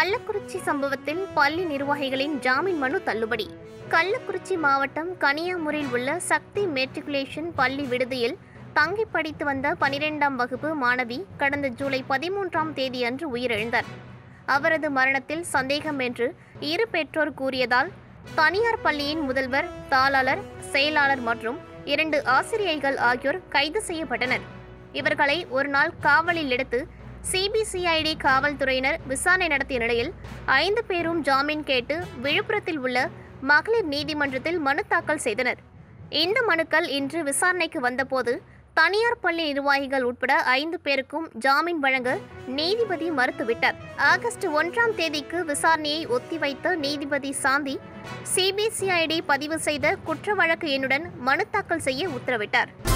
கள்ளக்குறிச்சி சம்பவத்தில் பள்ளி நிர்வாகிகளின் ஜாமீன் மனு தள்ளுபடி கள்ளக்குறிச்சி மாவட்டம் கனியாமூரில் உள்ள சக்தி மெட்ரிகுலேஷன் பள்ளி விடுதியில் தங்கி படித்து வந்த பனிரெண்டாம் வகுப்பு மாணவி கடந்த ஜூலை பதிமூன்றாம் தேதியன்று உயிரிழந்தார் அவரது மரணத்தில் சந்தேகம் என்று இரு பெற்றோர் கூறியதால் தனியார் பள்ளியின் முதல்வர் தாளாளர் செயலாளர் மற்றும் இரண்டு ஆசிரியைகள் ஆகியோர் கைது செய்யப்பட்டனர் இவர்களை ஒரு நாள் காவலில் எடுத்து சிபிசிஐடி காவல்துறையினர் விசாரணை நடத்திய நிலையில் ஐந்து பேரும் ஜாமீன் கேட்டு விழுப்புரத்தில் உள்ள மகளிர் நீதிமன்றத்தில் மனு தாக்கல் செய்தனர் இந்த மனுக்கள் இன்று விசாரணைக்கு வந்தபோது தனியார் பள்ளி நிர்வாகிகள் உட்பட ஐந்து பேருக்கும் ஜாமீன் வழங்க நீதிபதி மறுத்துவிட்டார் ஆகஸ்ட் ஒன்றாம் தேதிக்கு விசாரணையை ஒத்திவைத்த நீதிபதி சாந்தி சிபிசிஐடி பதிவு செய்த குற்ற வழக்கு எண்ணுடன் மனு தாக்கல் செய்ய உத்தரவிட்டார்